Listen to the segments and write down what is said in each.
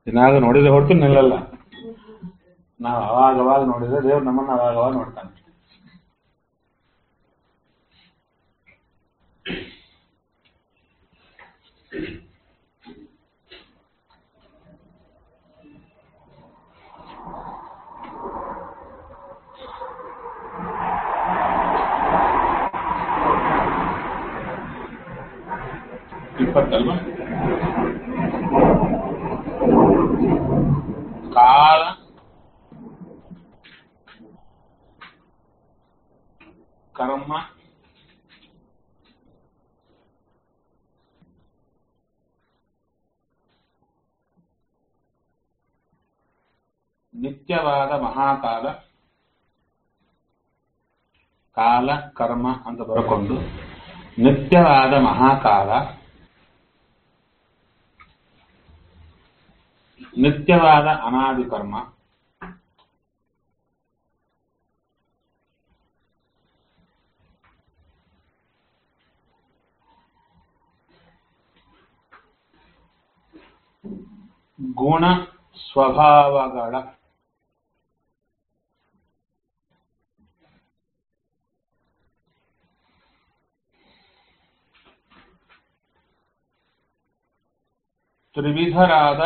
ದಿನಾಗ ನೋಡಿದ್ರೆ ಹೊರತು ನಿಲ್ಲಲ್ಲ ನಾವು ಅವಾಗ ಅವಾಗ ನೋಡಿದ್ರೆ ದೇವ್ರು ನಮ್ಮನ್ನ ಅವಾಗ ಅವಾಗ ನೋಡ್ತಾನೆ ಇಪ್ಪತ್ತಲ್ವಾ ಕಾಲ ಕರ್ಮ ನಿತ್ಯವಾದ ಮಹಾಕಾಲ ಕಾಲ ಕರ್ಮ ಅಂತ ಬರ್ಕೊಂಡು ನಿತ್ಯವಾದ ಮಹಾಕಾಲ ನಿತ್ಯವಾದ ಅನಾದಿ ಕರ್ಮ ಗುಣ ಸ್ವಭಾವಗಳ ತ್ರಿವಿಧರಾದ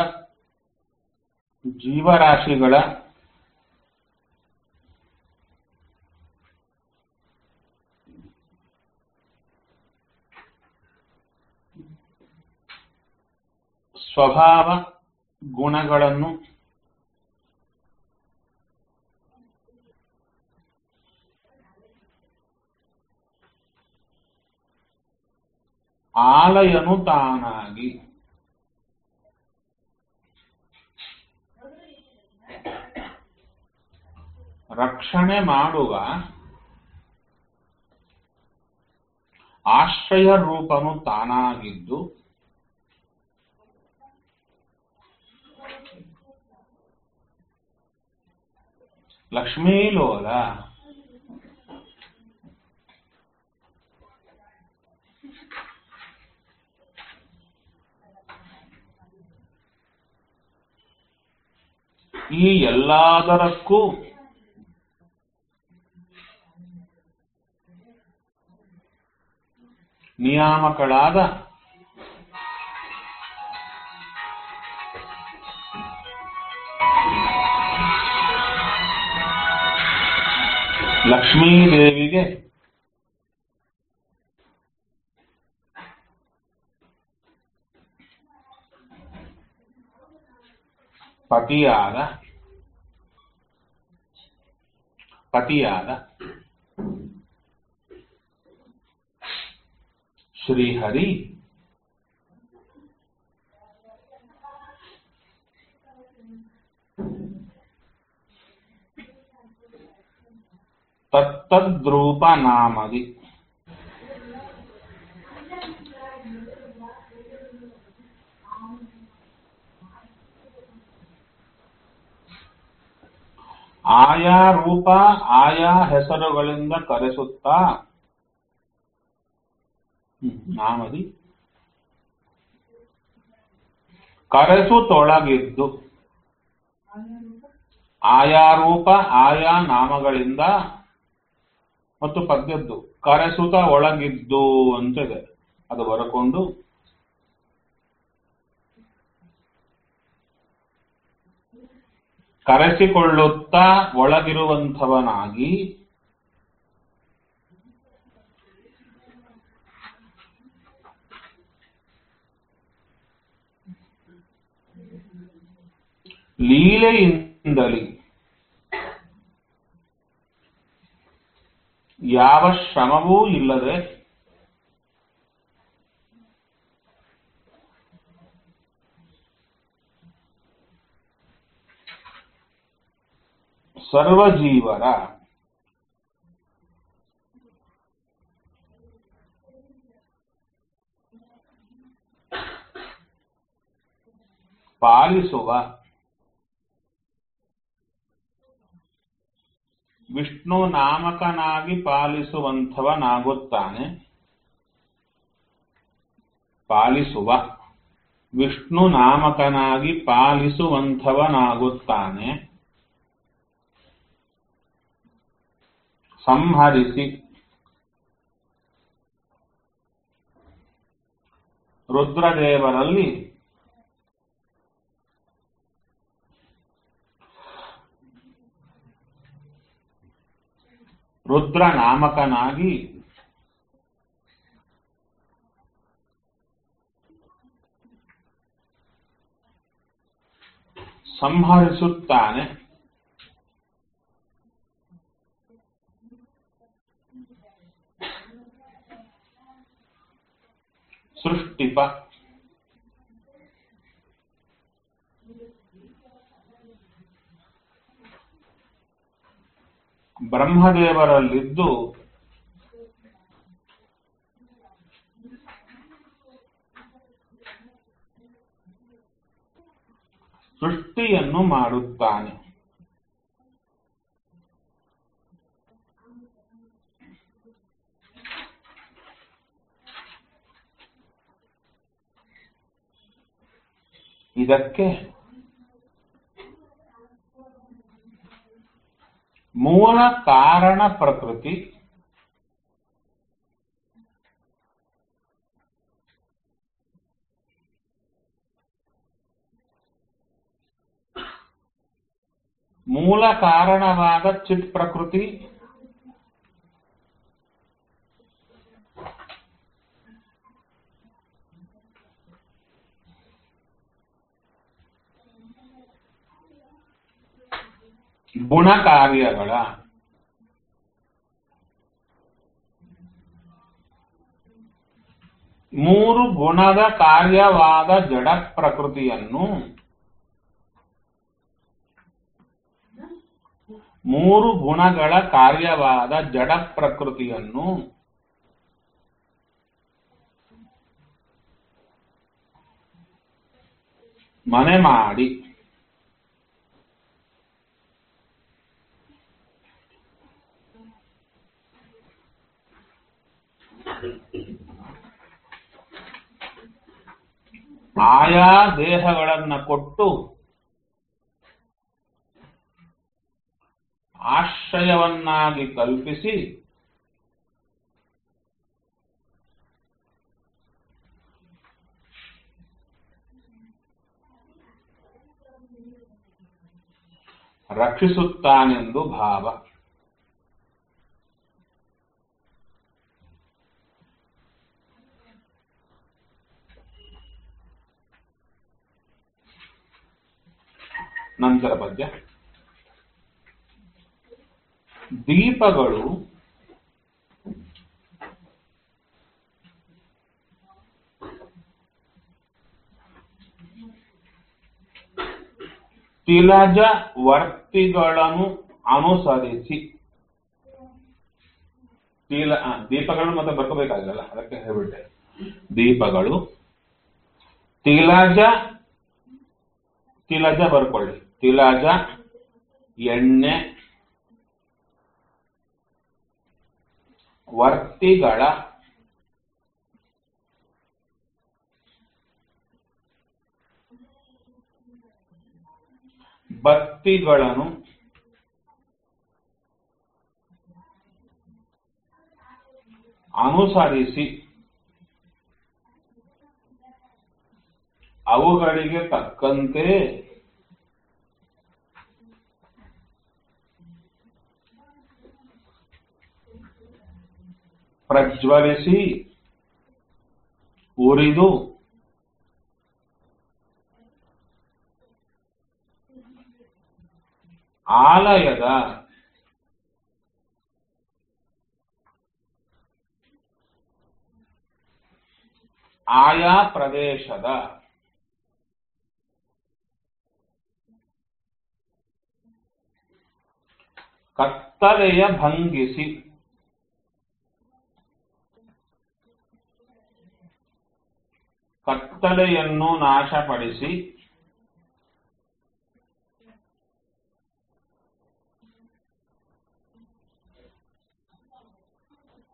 ಜೀವರಾಶಿಗಳ ಸ್ವಭಾವ ಗುಣಗಳನ್ನು ಆಲಯನು ತಾನಾಗಿ ರಕ್ಷಣೆ ಮಾಡುವ ಆಶ್ರಯ ರೂಪನು ತಾನಾಗಿದ್ದು ಲಕ್ಷ್ಮೀಲೋಲ ಈ ಎಲ್ಲದರಕ್ಕೂ ನಿಯಾಮಕಳಾದ ಲಕ್ಷ್ಮೀದೇವಿಗೆ ಪತಿಯಾದ ಪತಿಯಾದ ಶ್ರೀಹರಿ ತತ್ತದ್ರೂಪ ನಾಮದಿ ಆಯಾ ರೂಪ ಆಯಾ ಹೆಸರುಗಳಿಂದ ಕರೆಸುತ್ತಾ ಹ್ಮ್, ನಾಮದಿ ಕರೆಸುತ್ತೊಳಗಿದ್ದು ಆಯಾ ರೂಪ ಆಯಾ ನಾಮಗಳಿಂದ ಮತ್ತು ಪದ್ಯದ್ದು ಕರೆಸುತ್ತ ಒಳಗಿದ್ದು ಅಂತಿದೆ ಅದು ಬರಕೊಂಡು ಕರೆಸಿಕೊಳ್ಳುತ್ತಾ ಒಳಗಿರುವಂಥವನಾಗಿ ಲೀಲೆಯಿಂದಲೇ ಯಾವ ಶ್ರಮವೂ ಇಲ್ಲದೆ ಸರ್ವಜೀವರ ಪಾಲಿಸುವ ವಿಷ್ಣು ನಾಮಕನಾಗಿ ಪಾಲಿಸುವಂಥವನಾಗುತ್ತಾನೆ ಪಾಲಿಸುವ ವಿಷ್ಣು ನಾಮಕನಾಗಿ ಪಾಲಿಸುವಂಥವನಾಗುತ್ತಾನೆ ಸಂಹರಿಸಿ ರುದ್ರದೇವರಲ್ಲಿ ರುದ್ರ ನಾಮಕನಾಗಿ ಸಂಹರಿಸುತ್ತಾನೆ ಸೃಷ್ಟಿಪ ಬ್ರಹ್ಮದೇವರಲ್ಲಿದ್ದು ಸೃಷ್ಟಿಯನ್ನು ಮಾಡುತ್ತಾನೆ ಇದಕ್ಕೆ ಮೂಲ ಕಾರಣ ಪ್ರಕೃತಿ ಮೂಲ ಕಾರಣವಾದ ಚಿತ್ ಪ್ರಕೃತಿ ಗುಣ ಕಾರ್ಯಗಳ ಮೂರು ಗುಣದ ಕಾರ್ಯವಾದ ಜಡ ಪ್ರಕೃತಿಯನ್ನು ಮೂರು ಗುಣಗಳ ಕಾರ್ಯವಾದ ಜಡ ಪ್ರಕೃತಿಯನ್ನು ಮನೆ ಮಾಡಿ ಆಯಾ ದೇಹಗಳನ್ನ ಕೊಟ್ಟು ಆಶ್ರಯವನ್ನಾಗಿ ಕಲ್ಪಿಸಿ ರಕ್ಷಿಸುತ್ತಾನೆಂದು ಭಾವ ನಂತರ ಪದ್ಯ ದೀಪಗಳು ತಿಲಜ ವರ್ತಿಗಳನ್ನು ಅನುಸರಿಸಿ ತಿಲ ಆ, ದೀಪಗಳು ಮತ್ತೆ ಬರ್ಕೋಬೇಕಾಗಲ್ಲ ಅದಕ್ಕೆ ಹೇಳ್ಬಿಟ್ಟೆ ದೀಪಗಳು ತಿಲಜ ತಿಲಜ ಬರ್ಕೊಳ್ಳಿ ತಿಲಜ ಎಣ್ಣೆ ವರ್ತಿಗಳ ಬತ್ತಿಗಳನ್ನು ಅನುಸರಿಸಿ ಅವುಗಳಿಗೆ ತಕ್ಕಂತೆ ಪ್ರಜ್ವಲಿಸಿ ಉರಿದು ಆಲಯದ ಆಯಾ ಪ್ರದೇಶದ ಕತ್ತಲೆಯ ಭಂಗಿಸಿ ಕತ್ತಲೆಯನ್ನು ನಾಶಪಡಿಸಿ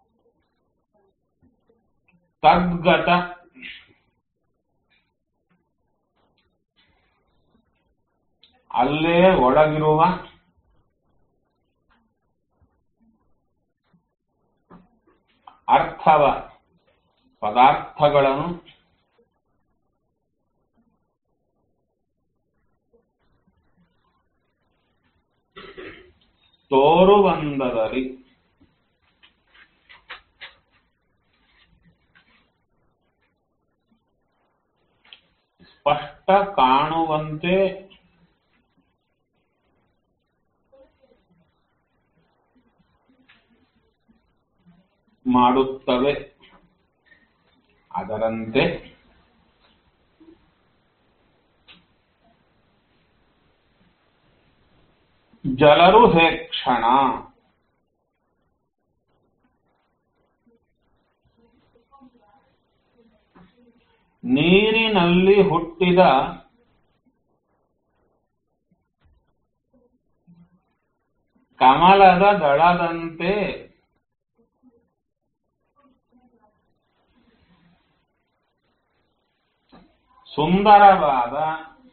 ತದ್ಗತ ಅಲ್ಲೇ ಒಳಗಿರುವ ಅರ್ಥವ ಪದಾರ್ಥಗಳನ್ನು ತೋರುವಂದದಲ್ಲಿ ಸ್ಪಷ್ಟ ಕಾಣುವಂತೆ ಮಾಡುತ್ತವೆ ಅದರಂತೆ ಜಲರು ಹೇ ಕ್ಷಣ ನೀರಿನಲ್ಲಿ ಹುಟ್ಟಿದ ಕಮಲದ ದಳದಂತೆ ಸುಂದರವಾದ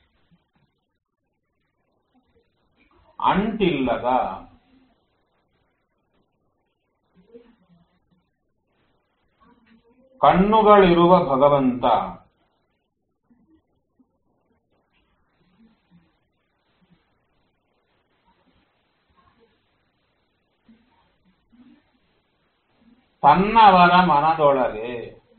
ಅಂಟಿಲ್ಲದ ಕಣ್ಣುಗಳಿರುವ ಭಗವಂತ ತನ್ನವರ ಮನದೊಳಗೆ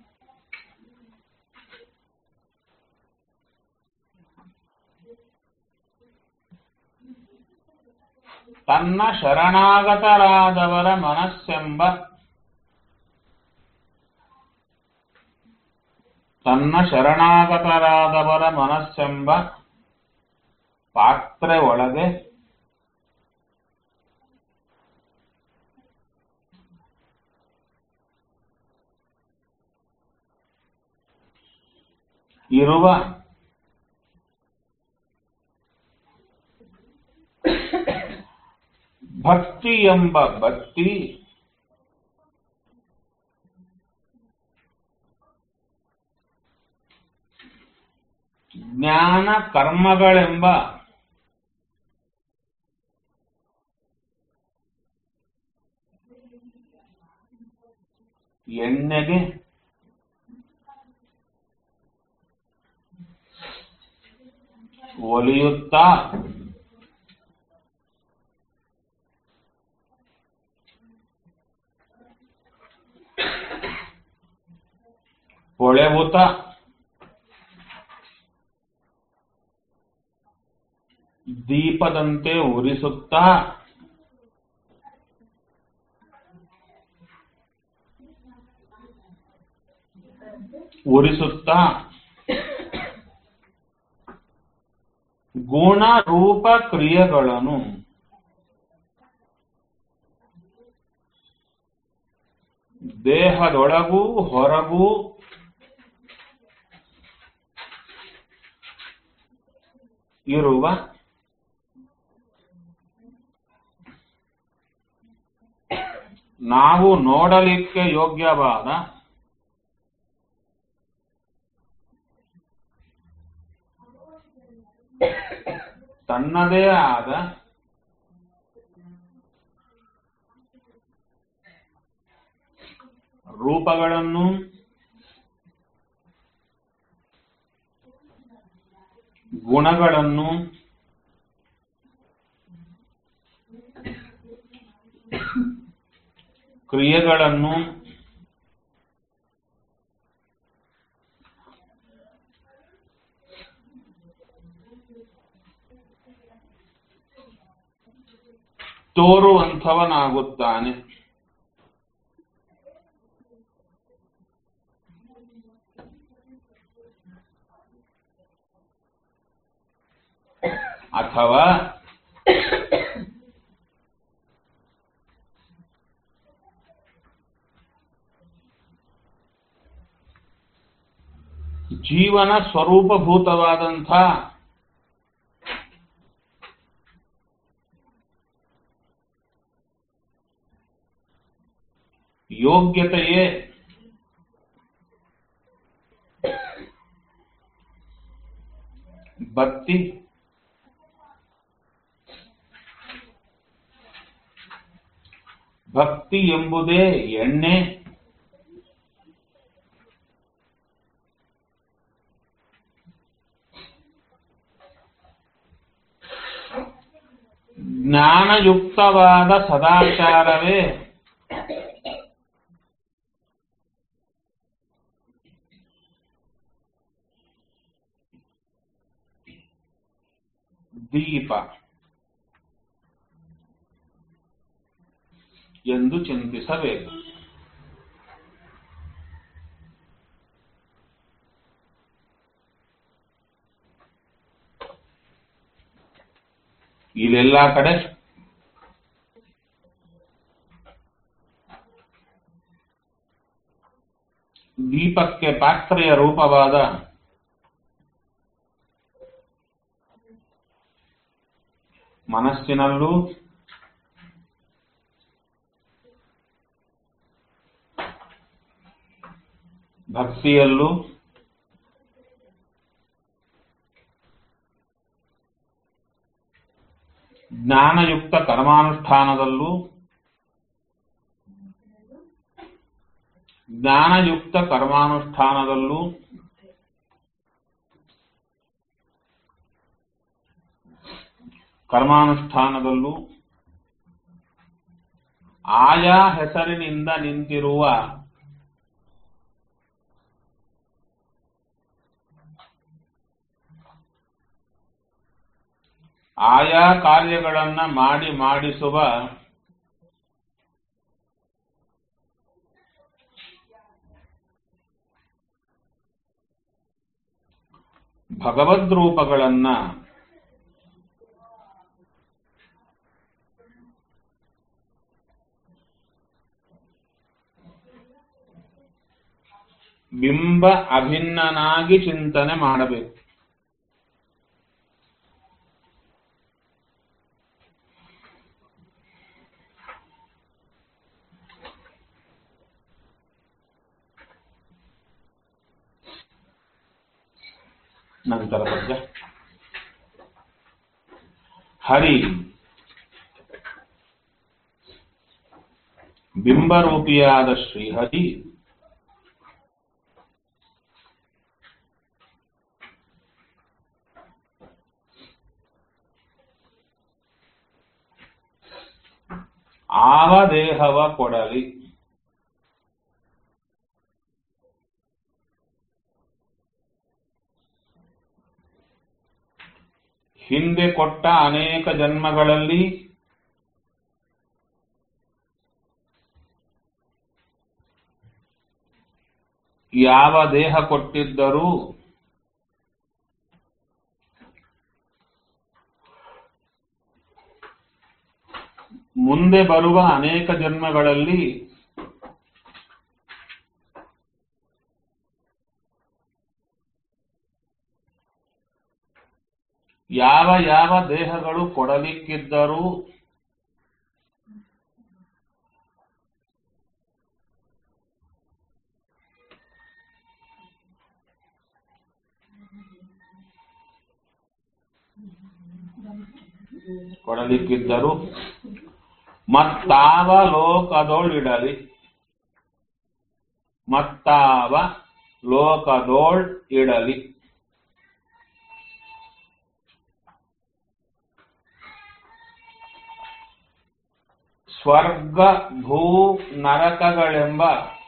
ತನ್ನ ಶರಣಾಗತರಾದವರ ಮನಸ್ಸೆಂಬ ತನ್ನ ಶರಣಾಗತರಾದವರ ಮನಸ್ಸೆಂಬ ಪಾತ್ರೆ ಒಳಗೆ ಇರುವ ಭಕ್ತಿ ಎಂಬ ಭಕ್ತಿ ಜ್ಞಾನ ಕರ್ಮಗಳೆಂಬ ಎಣ್ಣೆಗೆ ಒಲಿಯುತ್ತಾ ಹೊಳೆವುತ ದೀಪದಂತೆ ಉರಿಸುತ್ತಾ ಉರಿಸುತ್ತಾ ಗುಣ ರೂಪ ಕ್ರಿಯೆಗಳನ್ನು ದೇಹದೊಳಗೂ ಹೊರಗೂ ಇರುವ ನಾವು ನೋಡಲಿಕ್ಕೆ ಯೋಗ್ಯವಾದ ತನ್ನದೇ ಆದ ರೂಪಗಳನ್ನು ಗುಣಗಳನ್ನು ಕ್ರಿಯೆಗಳನ್ನು ತೋರುವಂಥವನಾಗುತ್ತಾನೆ ಅಥವಾ ಜೀವನ ಸ್ವರೂಪಭೂತವಾದಂಥ ಯೋಗ್ಯತೆಯೇ ಭಕ್ತಿ ಭಕ್ತಿ ಎಂಬುದೇ ಎಣ್ಣೆ ಜ್ಞಾನಯುಕ್ತವಾದ ಸದಾಚಾರವೇ ದೀಪ ಎಂದು ಚಿಂತಿಸಬೇಕು ಇಲ್ಲೆಲ್ಲ ಕಡೆ ದೀಪಕ್ಕೆ ಪಾತ್ರೆಯ ರೂಪವಾದ ಮನಸ್ಸಿನಲ್ಲೂ ಭಕ್ತಿಯಲ್ಲೂ ಜ್ಞಾನಯುಕ್ತ ಕರ್ಮಾನುಷ್ಠಾನದಲ್ಲೂ ಜ್ಞಾನಯುಕ್ತ ಕರ್ಮಾನುಷ್ಠಾನದಲ್ಲೂ ಕರ್ಮಾನುಷ್ಠಾನದಲ್ಲೂ ಆಯಾ ಹೆಸರಿನಿಂದ ನಿಂತಿರುವ ಆಯಾ ಕಾರ್ಯಗಳನ್ನ ಮಾಡಿ ಮಾಡಿಸುವ ಭಗವದ್ರೂಪಗಳನ್ನ ಬಿಂಬ ಅಭಿನ್ನನಾಗಿ ಚಿಂತನೆ ಮಾಡಬೇಕು ನಂತರ ಪದ್ಯ ಹರಿ ಬಿಂಬರೂಪಿಯಾದ ಶ್ರೀಹರಿ ಆವ ದೇಹವ ಕೊಡಲಿ ಹಿಂದೆ ಕೊಟ್ಟ ಅನೇಕ ಜನ್ಮಗಳಲ್ಲಿ ಯಾವ ದೇಹ ಕೊಟ್ಟಿದ್ದರೂ ಮುಂದೆ ಬರುವ ಅನೇಕ ಜನ್ಮಗಳಲ್ಲಿ ಯಾವ ಯಾವ ದೇಹಗಳು ಕೊಡಲಿಕ್ಕಿದ್ದರೂ ಕೊಡಲಿಕ್ಕಿದ್ದರೂ ಮತ್ತಾವ ಲೋಕದೋಳಿಡಲಿ ಮತ್ತಾವ ಲೋಕದೋಳ್ ಇಡಲಿ ಸ್ವರ್ಗ ಭೂ ನರಕಗಳೆಂಬ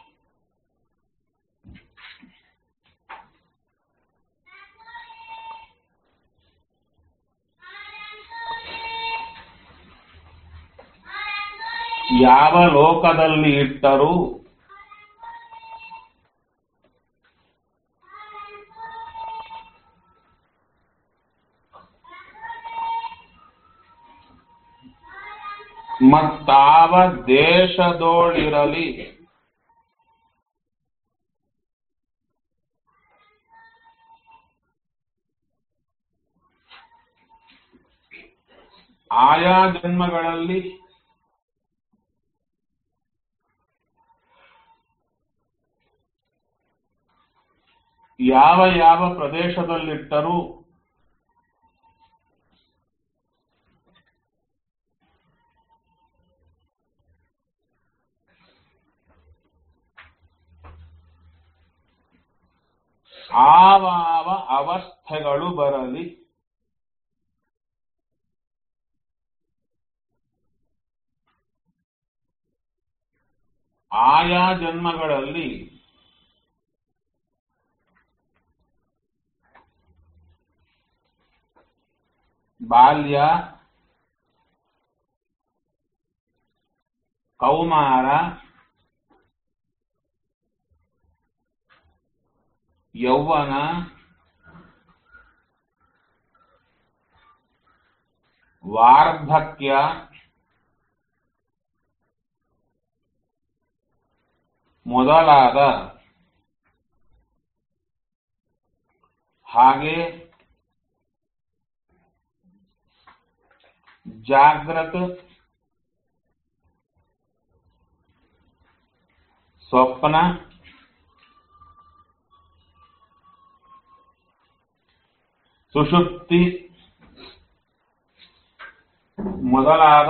ಯಾವ ಲೋಕದಲ್ಲಿ ಇಟ್ಟರೂ ಮತ್ತಾವ ದೇಶದೋಳಿರಲಿ ಆಯಾ ಜನ್ಮಗಳಲ್ಲಿ ಯಾವ ಯಾವ ಪ್ರದೇಶದಲ್ಲಿಟ್ಟರೂ ಆವಾವ ಅವಸ್ಥೆಗಳು ಬರಲಿ ಆಯಾ ಜನ್ಮಗಳಲ್ಲಿ ಬಾಲ್ಯ ಕೌಮಾರ ಯೌವನ ವಾರ್ಧಕ್ಯ ಮೊದಲಾದ ಹಾಗೆ ಜಾಗ್ರತ ಸ್ವಪ್ನ ಸುಷುಪ್ತಿ ಮೊದಲಾದ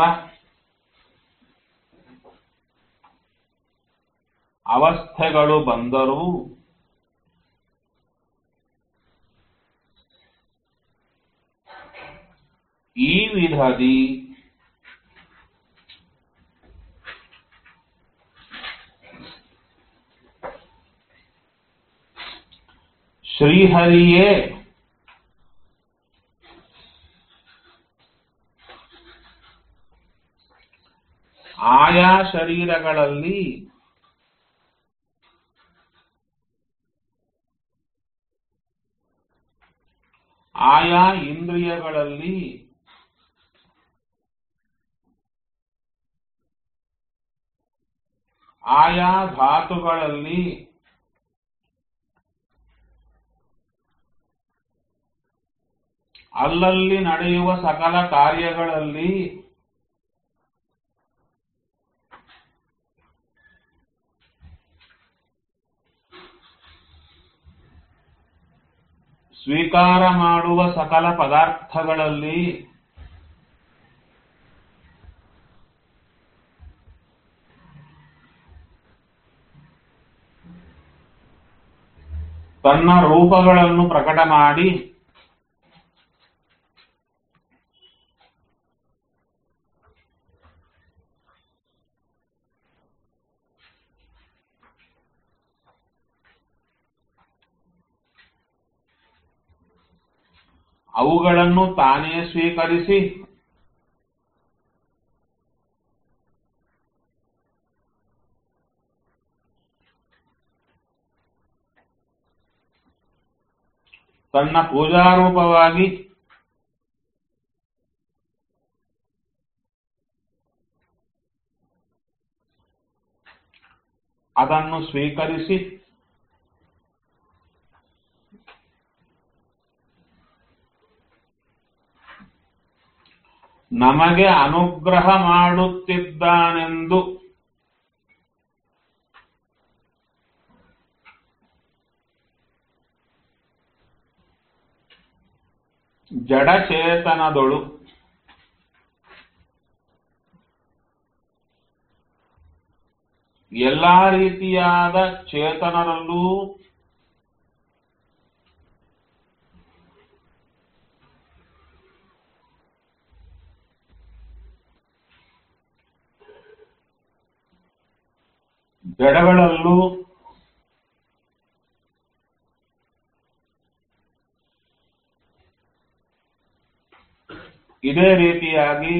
ಅವಸ್ಥೆಗಳು ಬಂದರೂ ಈ ವಿಧದಿ ಶ್ರೀಹರಿಯೇ ಆಯಾ ಶರೀರಗಳಲ್ಲಿ ಆಯಾ ಇಂದ್ರಿಯಗಳಲ್ಲಿ ಆಯಾ ಧಾತುಗಳಲ್ಲಿ ಅಲ್ಲಲ್ಲಿ ನಡೆಯುವ ಸಕಲ ಕಾರ್ಯಗಳಲ್ಲಿ ಸ್ವೀಕಾರ ಮಾಡುವ ಸಕಲ ಪದಾರ್ಥಗಳಲ್ಲಿ ತನ್ನ ರೂಪಗಳನ್ನು ಪ್ರಕಟ ಮಾಡಿ ಅವುಗಳನ್ನು ತಾನೇ ಸ್ವೀಕರಿಸಿ ತನ್ನ ಪೂಜಾರೂಪವಾಗಿ ಅದನ್ನು ಸ್ವೀಕರಿಸಿ ನಮಗೆ ಅನುಗ್ರಹ ಮಾಡುತ್ತಿದ್ದಾನೆಂದು ಜಡಚೇತನದೊಳು ಎಲ್ಲಾ ರೀತಿಯಾದ ಚೇತನರಲ್ಲೂ ಜಡಗಳಲ್ಲೂ ಇದೇ ರೀತಿಯಾಗಿ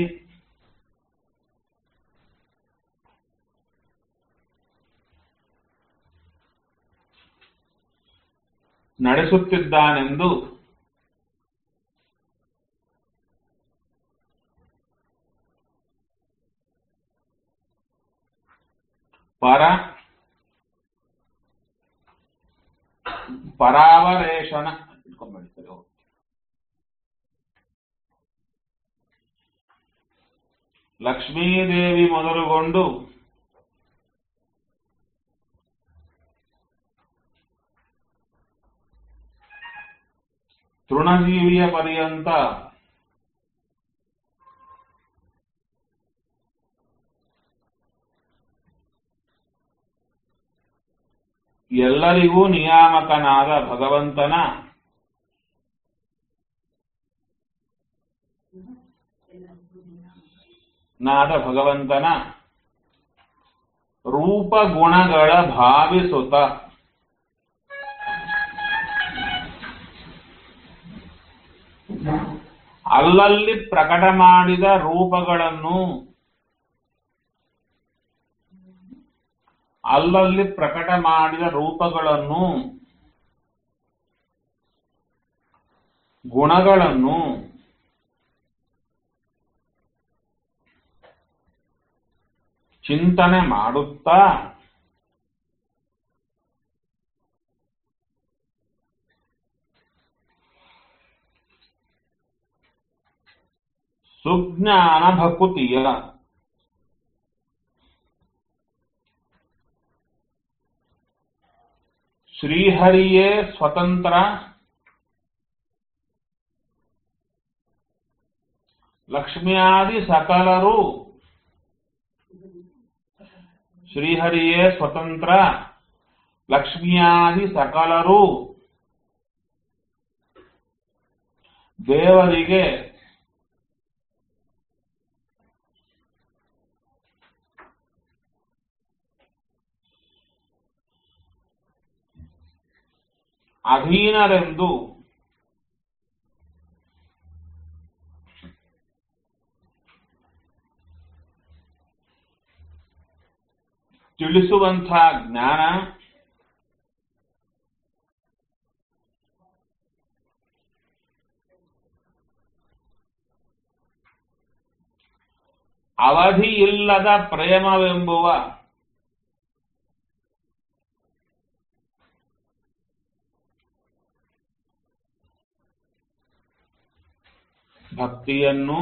ನಡೆಸುತ್ತಿದ್ದಾನೆಂದು ಪರ ಪರಾವರೇಶನ ಇಟ್ಕೊಂಡ್ಬಿಡಿ ಸರಿ ಓಕೆ ಲಕ್ಷ್ಮೀದೇವಿ ಮೊದಲುಗೊಂಡು ತೃಣಜೀವಿಯ ಪರ್ಯಂತ ಎಲ್ಲರಿಗೂ ನಿಯಾಮಕನಾದ ಭಗವಂತನ ನಾದ ಭಗವಂತನ ರೂಪ ಗುಣಗಳ ಭಾವಿಸುತ್ತ ಅಲ್ಲಲ್ಲಿ ಪ್ರಕಟ ಮಾಡಿದ ರೂಪಗಳನ್ನು ಅಲ್ಲಲ್ಲಿ ಪ್ರಕಟ ಮಾಡಿದ ರೂಪಗಳನ್ನು ಗುಣಗಳನ್ನು ಚಿಂತನೆ ಮಾಡುತ್ತಾ ಸುಜ್ಞಾನ ಭಕುತಿಯ ಶ್ರೀಹರಿಯೇ ಸ್ವತಂತ್ರ ಲಕ್ಷ್ಮ್ಯಾದಿ ಸಕಲರು ಶ್ರೀಹರಿಯೇ ಸ್ವತಂತ್ರ ಲಕ್ಷ್ಮಿಯಾದಿ ಸಕಲರು ದೇವರಿಗೆ ಅಧೀನರೆಂದು ತಿಳಿಸುವಂಥ ಜ್ಞಾನ ಅವಧಿಯಿಲ್ಲದ ಪ್ರೇಮವೆಂಬುವ ಭಕ್ತಿಯನ್ನು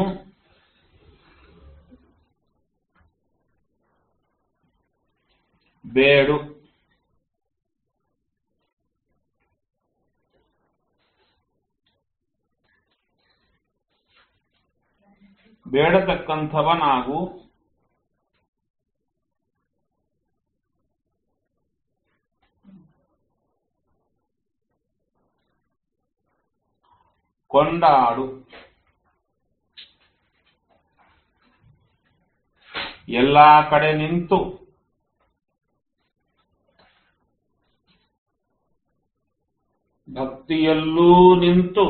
ಬೇಡು ಬೇಡತಕ್ಕಂಥವನಾಗು ಕೊಂಡಾಡು ಎಲ್ಲಾ ಕಡೆ ನಿಂತು ಭಕ್ತಿಯಲ್ಲೂ ನಿಂತು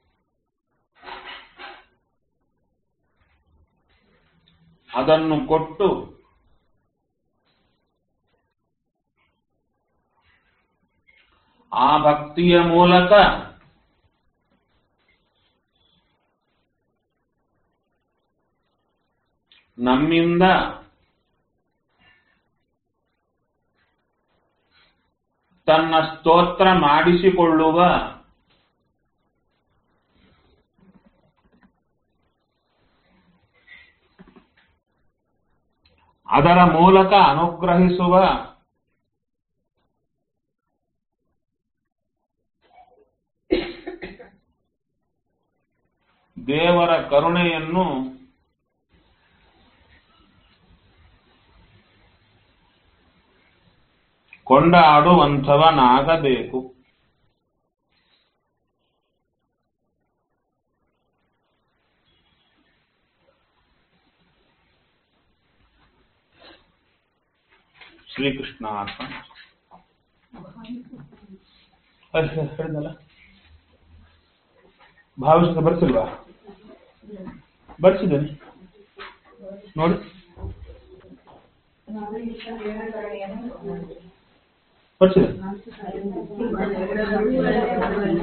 ಅದನ್ನು ಕೊಟ್ಟು ಆ ಭಕ್ತಿಯ ಮೂಲಕ ನಮ್ಮಿಂದ ತನ್ನ ಸ್ತೋತ್ರ ಮಾಡಿಸಿಕೊಳ್ಳುವ ಅದರ ಮೂಲಕ ಅನುಗ್ರಹಿಸುವ ದೇವರ ಕರುಣೆಯನ್ನು ಕೊಂಡಾಡುವಂಥವನಾಗಬೇಕು ಶ್ರೀಕೃಷ್ಣ ಅರ್ಪಣ ಹೇಳಿದಲ್ಲ ಭಾವಿಸಿದ ಬರ್ಸಿಲ್ವಾ ಬರ್ಸಿದ್ದೇನೆ ನೋಡಿ ಬರ್ಸಿದೆ